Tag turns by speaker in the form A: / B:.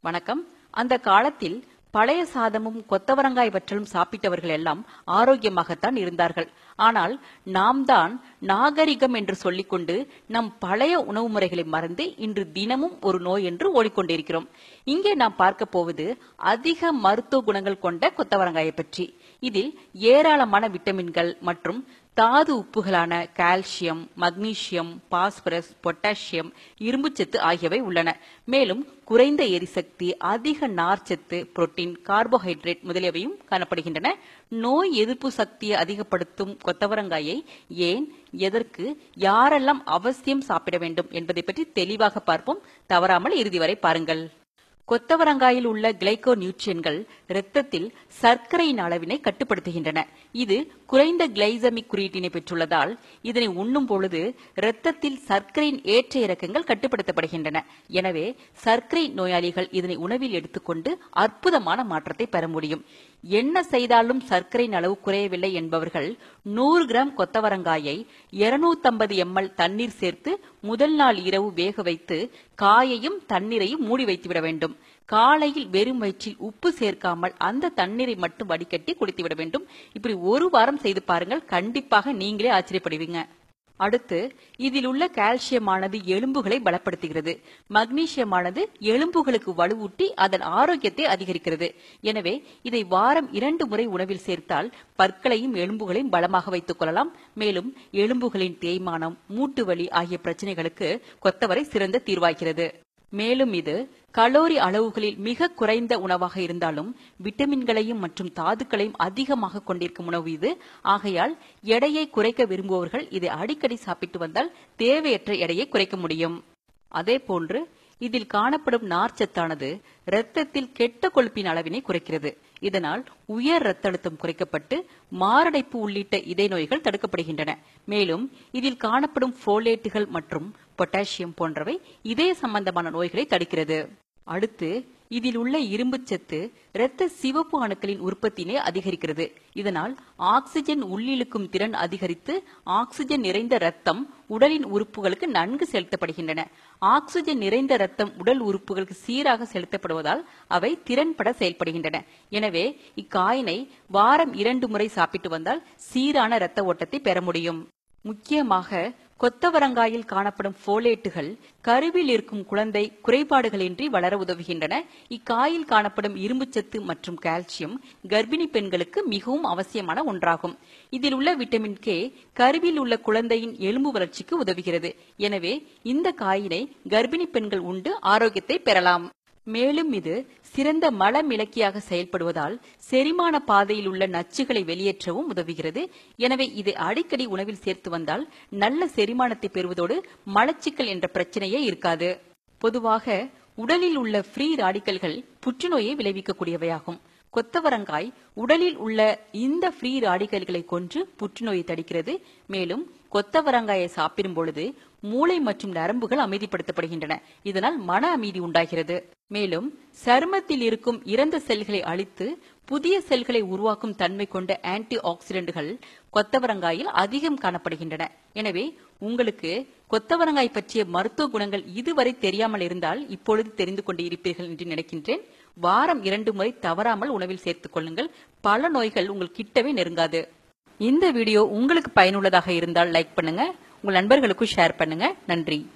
A: வணக்கம் அந்த காலத்தில் பழைய சாதமும் கொத்தவரங்காய் வற்றலும் சாப்பிட்டவர்கள் எல்லாம் ஆரோக்கியமாகத்தான் இருந்தார்கள் ஆனால் நாம் தான் நாகரிகம் என்று சொல்லிக்கொண்டு நம் பழைய உணவு முறைகளை மறந்து இன்று தினமும் ஒரு நோய் என்று ஓடிக்கொண்டிருக்கிறோம் இங்கே நாம் பார்க்க போவது அதிக மருத்துவ குணங்கள் கொண்ட கொத்தவரங்காயை பற்றி இதில் ஏராளமான விட்டமின்கள் மற்றும் தாது உப்புகளான கால்சியம் மக்னீசியம் பாஸ்பரஸ் பொட்டாசியம் இரும்புச்சத்து ஆகியவை உள்ளன மேலும் குறைந்த எரிசக்தி அதிக நார்ச்சத்து புரோட்டீன் கார்போஹைட்ரேட் முதலியவையும் காணப்படுகின்றன நோய் எதிர்ப்பு சக்தியை அதிகப்படுத்தும் கொத்தவரங்காயை ஏன் எதற்கு யாரெல்லாம் அவசியம் சாப்பிட வேண்டும் என்பதை பற்றி தெளிவாக பார்ப்போம் தவறாமல் இறுதி வரை பாருங்கள் கொத்தவரங்காயில் உள்ள கிளைகோ நியூட்ரியன்கள் இரத்தத்தில் சர்க்கரையின் அளவினை கட்டுப்படுத்துகின்றன இது குறைந்த கிளைசமிக் குறியீட்டினை பெற்றுள்ளதால் இதனை உண்ணும் பொழுது இரத்தத்தில் சர்க்கரையின் ஏற்ற இறக்கங்கள் கட்டுப்படுத்தப்படுகின்றன எனவே சர்க்கரை நோயாளிகள் இதனை உணவில் எடுத்துக்கொண்டு அற்புதமான மாற்றத்தை பெற முடியும் என்ன செய்தாலும் சர்க்கரையின் அளவு குறையவில்லை என்பவர்கள் நூறு கிராம் கொத்தவரங்காயை இருநூத்தம்பது எம்எல் தண்ணீர் சேர்த்து முதல் நாள் இரவு வேக வைத்து காயையும் தண்ணீரையும் மூடி வைத்துவிட வேண்டும் காலையில் வெறும் வயிற்றில் உப்பு சேர்க்காமல் அந்த தண்ணீரை மட்டும் வடிகட்டி குடித்துவிட வேண்டும் இப்படி ஒரு வாரம் செய்து பாருங்கள் கண்டிப்பாக நீங்களே ஆச்சரியப்படுவீங்க அடுத்து இதில் உள்ள கால்சியமானது எலும்புகளை பலப்படுத்துகிறது மக்னீசியமானது எலும்புகளுக்கு வலுவூட்டி அதன் ஆரோக்கியத்தை அதிகரிக்கிறது எனவே இதை வாரம் இரண்டு முறை உணவில் சேர்த்தால் பற்களையும் எலும்புகளையும் பலமாக வைத்துக் கொள்ளலாம் மேலும் எலும்புகளின் தேய்மானம் மூட்டு வலி ஆகிய பிரச்சனைகளுக்கு கொத்தவரை சிறந்த தீர்வாகிறது மேலும் இது கலோரி அளவுகளில் மிக குறைந்த உணவாக இருந்தாலும் விட்டமின்களையும் மற்றும் தாதுக்களையும் அதிகமாக கொண்டிருக்கும் உணவு இது ஆகையால் எடையை குறைக்க விரும்புபவர்கள் இதை அடிக்கடி சாப்பிட்டு வந்தால் தேவையற்ற எடையை குறைக்க முடியும் அதே போன்று இதில் காணப்படும் நார்ச்சத்தானது இரத்தத்தில் கெட்ட கொழுப்பின் அளவினை குறைக்கிறது இதனால் உயர் ரத்த அழுத்தம் குறைக்கப்பட்டு மாரடைப்பு உள்ளிட்ட இதய நோய்கள் தடுக்கப்படுகின்றன மேலும் இதில் காணப்படும் போலேட்டுகள் மற்றும் பொட்டாசியம் போன்றவை இதய சம்பந்தமான நோய்களை தடுக்கிறது அடுத்து இதில் உள்ள இரும்புச்சத்து இரத்த சிவப்பு அணுக்களின் உற்பத்தியினை அதிகரிக்கிறது இதனால் ஆக்சிஜன் உள்ளிழுக்கும் திறன் அதிகரித்து ஆக்சிஜன் நிறைந்த ரத்தம் உடலின் உறுப்புகளுக்கு நன்கு செலுத்தப்படுகின்றன ஆக்சிஜன் நிறைந்த ரத்தம் உடல் உறுப்புகளுக்கு சீராக செலுத்தப்படுவதால் அவை திறன்பட செயல்படுகின்றன எனவே இக்காயினை வாரம் இரண்டு முறை சாப்பிட்டு வந்தால் சீரான இரத்த ஓட்டத்தை பெற முடியும் முக்கியமாக கொத்தவரங்காயில் காணப்படும் போலேட்டுகள் கருவில் இருக்கும் குழந்தை குறைபாடுகளின்றி வளர உதவுகின்றன இக்காயில் காணப்படும் இரும்புச்சத்து மற்றும் கால்சியம் கர்ப்பிணி பெண்களுக்கு மிகவும் அவசியமான ஒன்றாகும் இதில் உள்ள விட்டமின் கே கருவில் உள்ள குழந்தையின் எலும்பு வளர்ச்சிக்கு உதவுகிறது எனவே இந்த காயினை கர்ப்பிணி பெண்கள் உண்டு ஆரோக்கியத்தை பெறலாம் மேலும் இது சிறந்த மலமிளக்கியாக செயல்படுவதால் செரிமான பாதையில் உள்ள நச்சுகளை வெளியேற்றவும் உதவுகிறது எனவே இதை அடிக்கடி உணவில் சேர்த்து வந்தால் நல்ல செரிமானத்தை பெறுவதோடு மலச்சிக்கல் என்ற பிரச்சனையே இருக்காது பொதுவாக உடலில் உள்ள ஃப்ரீ ராடிக்கல்கள் புற்றுநோயை விளைவிக்கக்கூடியவையாகும் கொத்தவரங்காய் உடலில் உள்ள இந்த ஃப்ரீ ராடிக்கல்களை கொன்று புற்றுநோயை தடுக்கிறது மேலும் கொத்தவரங்காயை சாப்பிடும் பொழுது மூளை மற்றும் நரம்புகள் அமைதிப்படுத்தப்படுகின்றன இதனால் மன அமைதி உண்டாகிறது மேலும் சருமத்தில் இருக்கும் இறந்த செல்களை அழித்து புதிய செல்களை உருவாக்கும் தன்மை கொண்ட ஆன்டி ஆக்சிடென்ட்கள் கொத்தவரங்காயில் அதிகம் காணப்படுகின்றன எனவே உங்களுக்கு கொத்தவரங்காய் பற்றிய மருத்துவ குணங்கள் இதுவரை தெரியாமல் இருந்தால் இப்பொழுது தெரிந்து கொண்டு இருப்பீர்கள் என்று நினைக்கின்றேன் வாரம் இரண்டு முறை தவறாமல் உணவில் சேர்த்துக் கொள்ளுங்கள் பல நோய்கள் உங்கள் கிட்டவே நெருங்காது இந்த வீடியோ உங்களுக்கு பயனுள்ளதாக இருந்தால் லைக் பண்ணுங்க உங்கள் நண்பர்களுக்கும் ஷேர் பண்ணுங்க நன்றி